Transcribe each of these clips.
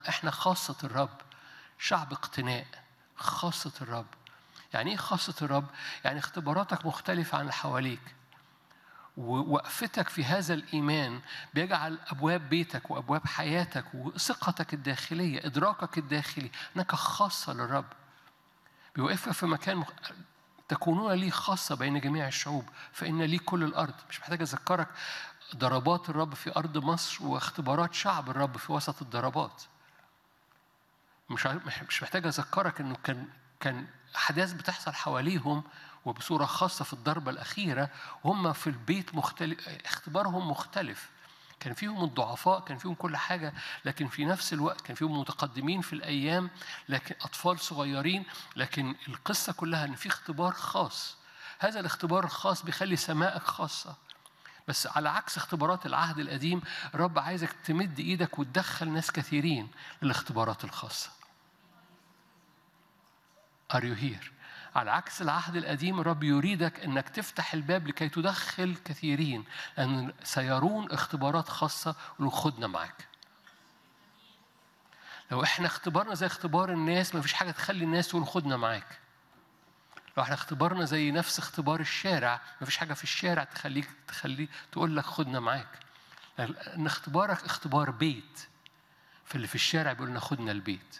احنا خاصة الرب شعب اقتناء خاصة الرب يعني ايه خاصة الرب؟ يعني اختباراتك مختلفة عن اللي حواليك ووقفتك في هذا الإيمان بيجعل أبواب بيتك وأبواب حياتك وثقتك الداخلية إدراكك الداخلي أنك خاصة للرب بيوقفك في مكان مخ... تكونون لي خاصة بين جميع الشعوب فإن لي كل الأرض مش محتاج أذكرك ضربات الرب في أرض مصر واختبارات شعب الرب في وسط الضربات مش مش محتاج أذكرك إنه كان كان أحداث بتحصل حواليهم وبصورة خاصة في الضربة الأخيرة وهم في البيت مختلف اختبارهم مختلف كان فيهم الضعفاء كان فيهم كل حاجة لكن في نفس الوقت كان فيهم متقدمين في الأيام لكن أطفال صغيرين لكن القصة كلها إن في اختبار خاص هذا الاختبار الخاص بيخلي سمائك خاصة بس على عكس اختبارات العهد القديم رب عايزك تمد ايدك وتدخل ناس كثيرين للاختبارات الخاصة Are you here؟ على عكس العهد القديم الرب يريدك انك تفتح الباب لكي تدخل كثيرين لان سيرون اختبارات خاصه ولو خدنا معاك لو احنا اختبارنا زي اختبار الناس ما فيش حاجه تخلي الناس تقول خدنا معاك لو احنا اختبارنا زي نفس اختبار الشارع ما فيش حاجه في الشارع تخليك تخليه تقول لك خدنا معاك ان اختبارك اختبار بيت فاللي في الشارع بيقول لنا خدنا البيت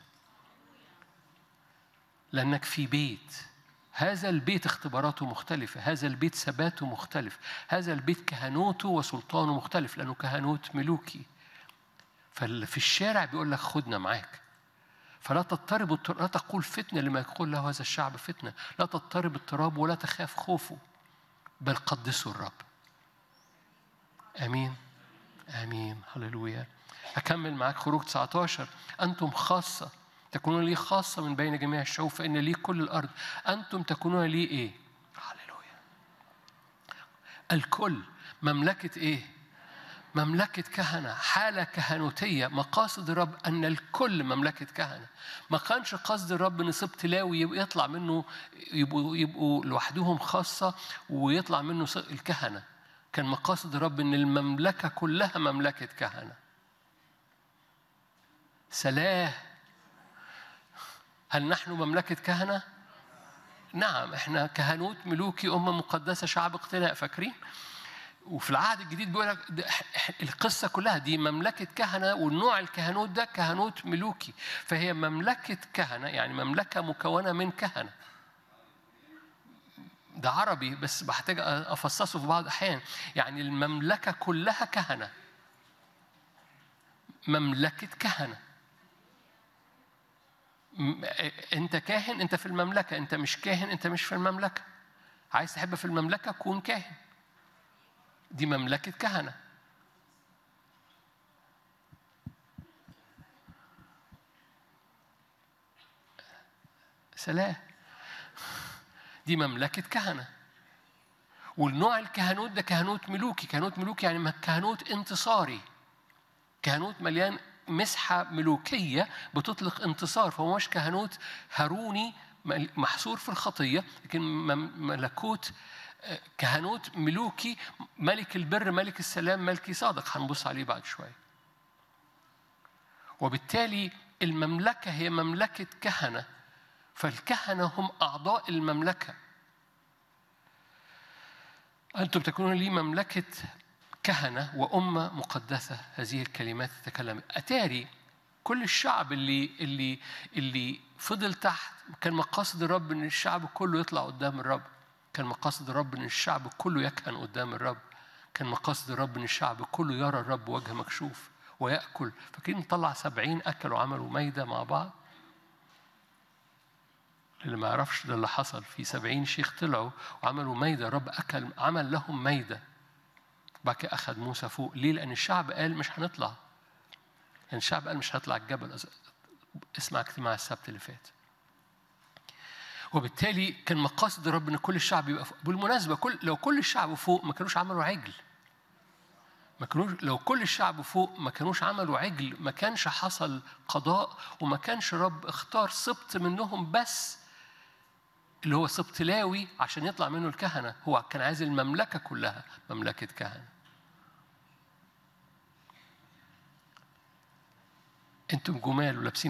لانك في بيت هذا البيت اختباراته مختلفة هذا البيت ثباته مختلف هذا البيت كهنوته وسلطانه مختلف لأنه كهنوت ملوكي ففي الشارع بيقول لك خدنا معاك فلا تضطرب لا تقول فتنة لما يقول له هذا الشعب فتنة لا تضطرب اضطراب ولا تخاف خوفه بل قدسوا الرب آمين آمين هللويا أكمل معاك خروج 19 أنتم خاصة تكونون لي خاصة من بين جميع الشعوب فإن لي كل الأرض أنتم تكونون لي إيه؟ هللويا الكل مملكة إيه؟ مملكة كهنة حالة كهنوتية مقاصد الرب أن الكل مملكة كهنة ما كانش قصد الرب أن سبط لاوي يطلع منه يبقوا, يبقوا لوحدهم خاصة ويطلع منه الكهنة كان مقاصد الرب أن المملكة كلها مملكة كهنة سلاه هل نحن مملكة كهنة؟ نعم احنا كهنوت ملوكي أمة مقدسة شعب اقتناء فاكرين؟ وفي العهد الجديد بيقول لك القصة كلها دي مملكة كهنة والنوع الكهنوت ده كهنوت ملوكي فهي مملكة كهنة يعني مملكة مكونة من كهنة ده عربي بس بحتاج أفصصه في بعض الأحيان يعني المملكة كلها كهنة مملكة كهنة انت كاهن انت في المملكه انت مش كاهن انت مش في المملكه عايز تحب في المملكه كون كاهن دي مملكه كهنه سلام دي مملكه كهنه والنوع الكهنوت ده كهنوت ملوكي كهنوت ملوكي يعني كهنوت انتصاري كهنوت مليان مسحة ملوكية بتطلق انتصار فهو مش كهنوت هاروني محصور في الخطية لكن ملكوت كهنوت ملوكي ملك البر ملك السلام ملكي صادق هنبص عليه بعد شوية وبالتالي المملكة هي مملكة كهنة فالكهنة هم أعضاء المملكة أنتم تكونون لي مملكة كهنة وأمة مقدسة هذه الكلمات تتكلم أتاري كل الشعب اللي اللي اللي فضل تحت كان مقاصد الرب ان الشعب كله يطلع قدام الرب كان مقاصد الرب ان الشعب كله يكهن قدام الرب كان مقاصد الرب ان الشعب كله يرى الرب وجه مكشوف ويأكل فاكرين طلع سبعين أكلوا عملوا ميدة مع بعض اللي ما يعرفش ده اللي حصل في سبعين شيخ طلعوا وعملوا ميدة الرب أكل عمل لهم ميدة بعد كده أخذ موسى فوق ليه؟ لأن الشعب قال مش هنطلع يعني الشعب قال مش هطلع الجبل اسمع اجتماع السبت اللي فات وبالتالي كان مقاصد الرب ان كل الشعب يبقى فوق بالمناسبه كل لو كل الشعب فوق ما كانوش عملوا عجل ما كانوش لو كل الشعب فوق ما كانوش عملوا عجل ما كانش حصل قضاء وما كانش رب اختار سبط منهم بس اللي هو سبط لاوي عشان يطلع منه الكهنه هو كان عايز المملكه كلها مملكه كهنه انتم جمال ولابسين